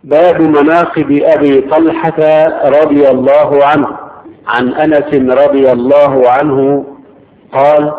باب مناقب أبي طلحة رضي الله عنه عن أنس رضي الله عنه قال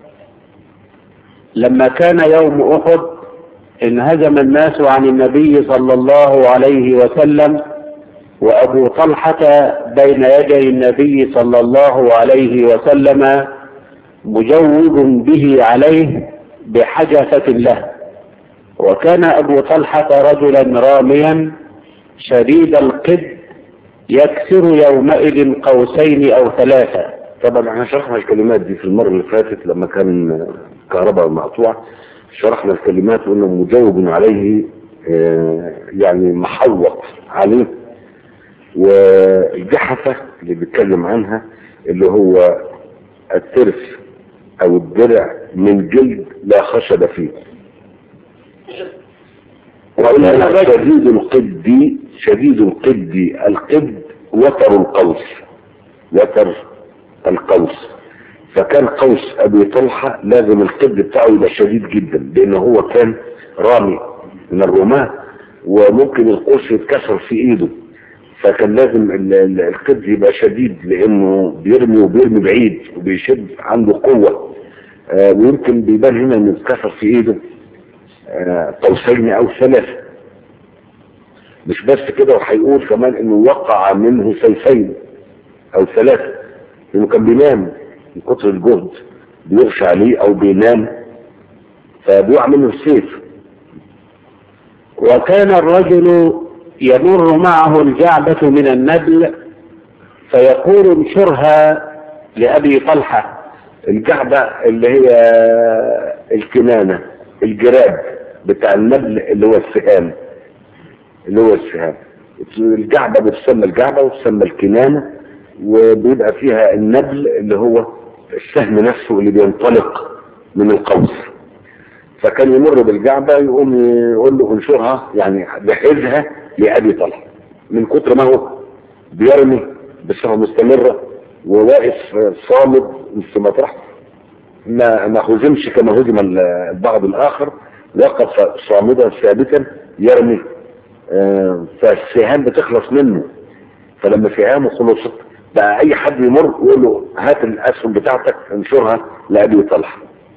لما كان يوم أحد انهزم الناس عن النبي صلى الله عليه وسلم وأبو طلحة بين يدي النبي صلى الله عليه وسلم مجوب به عليه بحجفة له وكان أبو طلحة رجلا راميا شديد القد يكسر يومئذ قوسين أو ثلاثة طبعا احنا شرحنا الكلمات دي في المرة اللي فاتت لما كان كهرباء مقطوع شرحنا الكلمات وانه مجاوب عليه آه، يعني محوط عليه والجحفة اللي بيتكلم عنها اللي هو الترس او الدرع من جلد لا خشب فيه وقلنا شديد القد شديد القد القد وتر القوس وتر القوس فكان قوس ابي طلحة لازم القد بتاعه يبقى شديد جدا لان هو كان رامي من الرماة وممكن القوس يتكسر في ايده فكان لازم ال- ال- القد يبقى شديد لانه بيرمي وبيرمي بعيد وبيشد عنده قوة آه، ويمكن بيبان هنا انه يتكسر في ايده آه، قوسين او ثلاثة مش بس كده وهيقول كمان انه وقع منه سيفين او ثلاثة لانه كان بينام من كتر الجهد بيغشى عليه او بينام فبيقع منه السيف وكان الرجل يمر معه الجعبة من النبل فيقول انشرها لأبي طلحة الجعبة اللي هي الكنانة الجراب بتاع النبل اللي هو السهام اللي هو السهام الجعبة بتسمى الجعبة وتسمى الكنانة وبيبقى فيها النبل اللي هو السهم نفسه اللي بينطلق من القوس فكان يمر بالجعبة يقوم يقول له انشرها يعني جهزها لأبي طلحة من كتر ما هو بيرمي بصفة مستمرة وواقف صامد في مطرح ما ما هزمش كما هزم البعض الآخر وقف صامدا ثابتا يرمي آه، فالسهام بتخلص منه فلما سهامه خلصت بقى اي حد يمر يقول له هات الاسهم بتاعتك انشرها لابي طلحه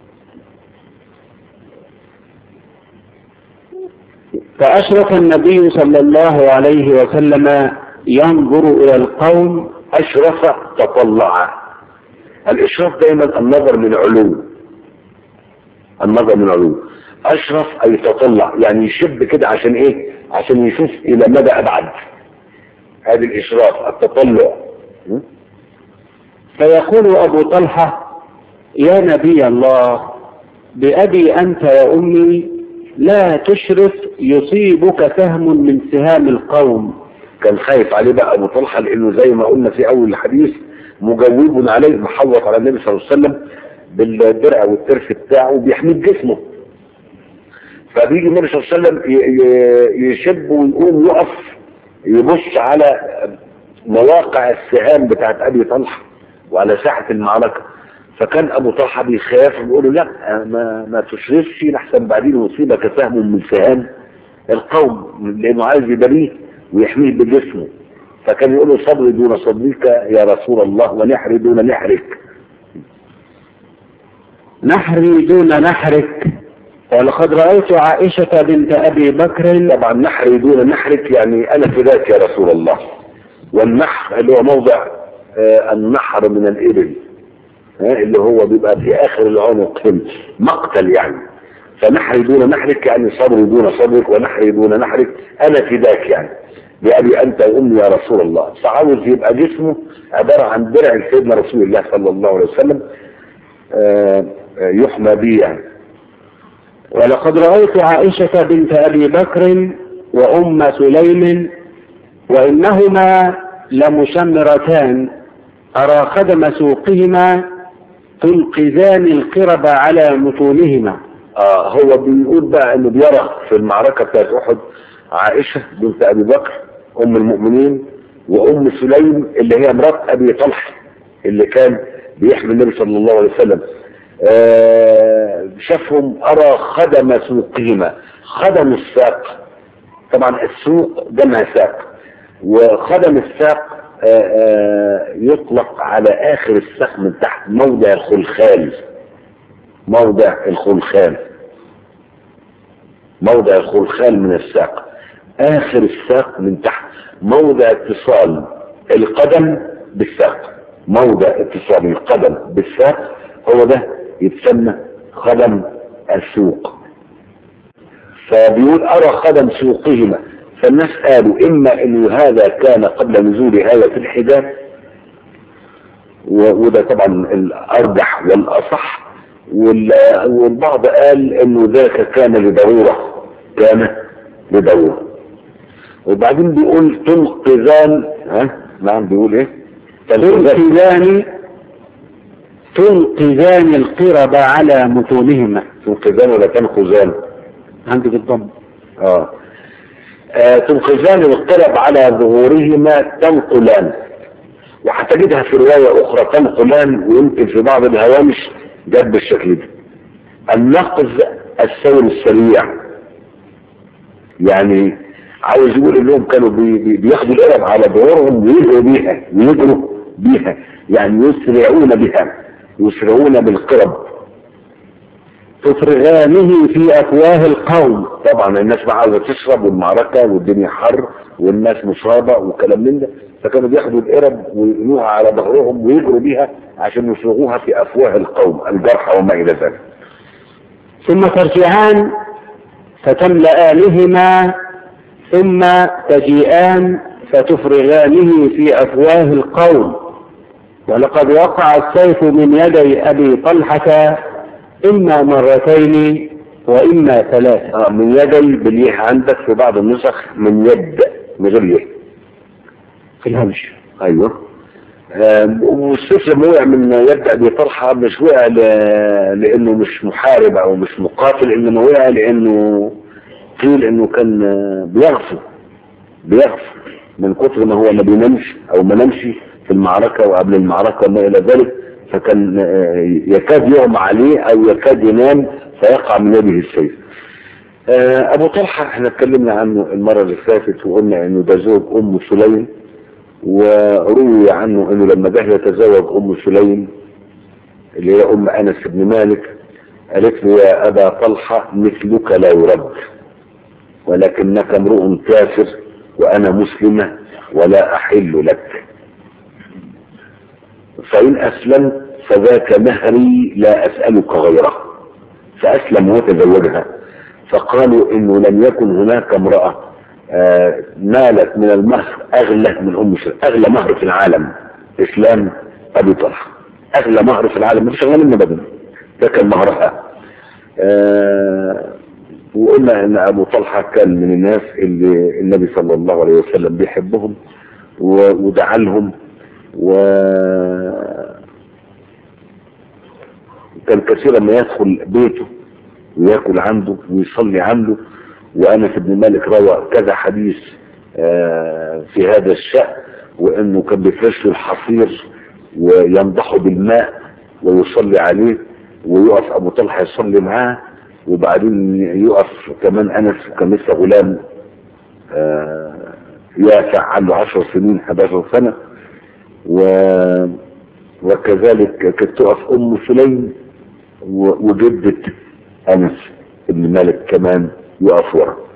فأشرف النبي صلى الله عليه وسلم ينظر إلى القوم اشرف تطلع الاشراف دايما النظر من علو النظر من علو اشرف اي تطلع يعني يشب كده عشان ايه عشان يشوف الى مدى ابعد هذا الاشراف التطلع م? فيقول أبو طلحة يا نبي الله بأبي أنت وأمي لا تشرف يصيبك سهم من سهام القوم كان خايف عليه بقى ابو طلحه لانه زي ما قلنا في اول الحديث مجوب عليه محوط على النبي صلى الله عليه وسلم بالدرع والترس بتاعه وبيحميه جسمه فبيجي النبي صلى الله عليه وسلم ي- ي- يشب ويقوم يقف يبص على مواقع السهام بتاعت ابي طلحه وعلى ساحه المعركه فكان ابو طلحه بيخاف ويقول له لا ما ما تشرفش لحسن بعدين يصيبك سهم من سهام القوم لانه عايز يبريه ويحميه بجسمه فكان يقول له صبري دون صبرك يا رسول الله ونحري دون نحرك نحري دون نحرك ولقد رأيت عائشة بنت أبي بكر طبعا نحري دون نحرك يعني انا فداك يا رسول الله والنحر اللي هو موضع آه، النحر من الابل آه، اللي هو بيبقى في اخر العنق هنا مقتل يعني فنحري دون نحرك يعني صبري دون صبرك ونحري دون نحرك انا فداك يعني بأبي أنت وأمي يا رسول الله فعاوز يبقى جسمه عبارة عن درع سيدنا رسول الله صلى الله عليه وسلم آه، آه، يحمى به يعني ولقد رأيت عائشة بنت أبي بكر وأم سليم وإنهما لمشمرتان أرى خدم سوقهما تلقزان القرب على متونهما آه هو بيقول بقى انه بيرى في المعركة بتاعت احد عائشة بنت ابي بكر ام المؤمنين وام سليم اللي هي مرات ابي طلحة اللي كان بيحمي النبي صلى الله عليه وسلم آه شافهم ارى خدم سوقهما خدم الساق طبعا السوق جمع ساق وخدم الساق آه، آه، يطلق على اخر الساق من تحت موضع الخلخال موضع الخلخال موضع الخلخال من الساق اخر الساق من تحت موضع اتصال القدم بالساق موضع اتصال القدم بالساق هو ده يتسمى خدم السوق فبيقول ارى خدم سوقهما فالناس قالوا اما انه هذا كان قبل نزول آية الحجاب و- وده طبعا الارجح والاصح وال- والبعض قال انه ذاك كان لضرورة كان لضرورة وبعدين بيقول تنقذان ها نعم بيقول ايه تنقذان تنقذان تنقذان القرب على متونهما تنقذان ولا تنقذان عندي بالضم اه آه، تنقذان القرب على ظهورهما تنقلان وهتجدها في رواية أخرى تنقلان ويمكن في بعض الهوامش جت بالشكل ده النقذ السير السريع يعني عاوز يقول انهم كانوا بي بي بياخدوا القرب على ظهورهم ويجروا بيها ويجروا بيها يعني يسرعون بها يسرعون بالقرب تفرغانه في أفواه القوم طبعا الناس بقى عاوزه تشرب والمعركه والدنيا حر والناس مصابه وكلام من ده فكانوا بياخدوا القرب ويقلوها على ظهرهم ويجروا بيها عشان يفرغوها في افواه القوم الجرحى وما الى ذلك. ثم ترجعان فتملآنهما ثم تجيئان فتفرغانه في أفواه القوم ولقد وقع السيف من يدي أبي طلحة إما مرتين وإما ثلاثة آه من يدي باليه عندك في بعض النسخ من يد من غير يه. في الهمش ايوه. آم، والسيف لما وقع من يد ابي طلحه مش وقع ل- لانه مش محارب او مش مقاتل انما وقع لانه قيل انه كان آه، بيغفو بيغفو من كتر ما هو ما بينامش او ما نامش في المعركه وقبل المعركه وما الى ذلك فكان آه، يكاد يغمى عليه او يكاد ينام فيقع من يده السيف. آه، ابو طلحه احنا اتكلمنا عنه المره اللي فاتت وقلنا انه ده زوج ام سليم وروي عنه انه لما جه يتزوج ام سليم اللي هي ام انس بن مالك قالت له يا ابا طلحه مثلك لا يرد ولكنك امرؤ كافر وانا مسلمه ولا احل لك فان اسلمت فذاك مهري لا اسالك غيره فاسلم وتزوجها فقالوا انه لم يكن هناك امراه آه، نالت من المهر اغلى من ام سلمة اغلى مهر في العالم اسلام ابي طلحه اغلى مهر في العالم مفيش اغلى منه ابدا ده كان مهرها آه، وقلنا ان ابو طلحه كان من الناس اللي النبي صلى الله عليه وسلم بيحبهم و- ودعا لهم و كان كثيرا ما يدخل بيته وياكل عنده ويصلي عنده وانس بن مالك روى كذا حديث آه، في هذا الشأن وانه كان بيفرش له الحصير وينضحه بالماء ويصلي عليه ويقف ابو طلحه يصلي معاه وبعدين يقف كمان انس كان لسه غلام آه، يافع عنده عشر سنين 11 سنه و وكذلك كانت تقف ام سليم و- وجدة انس بن مالك كمان يقف ورا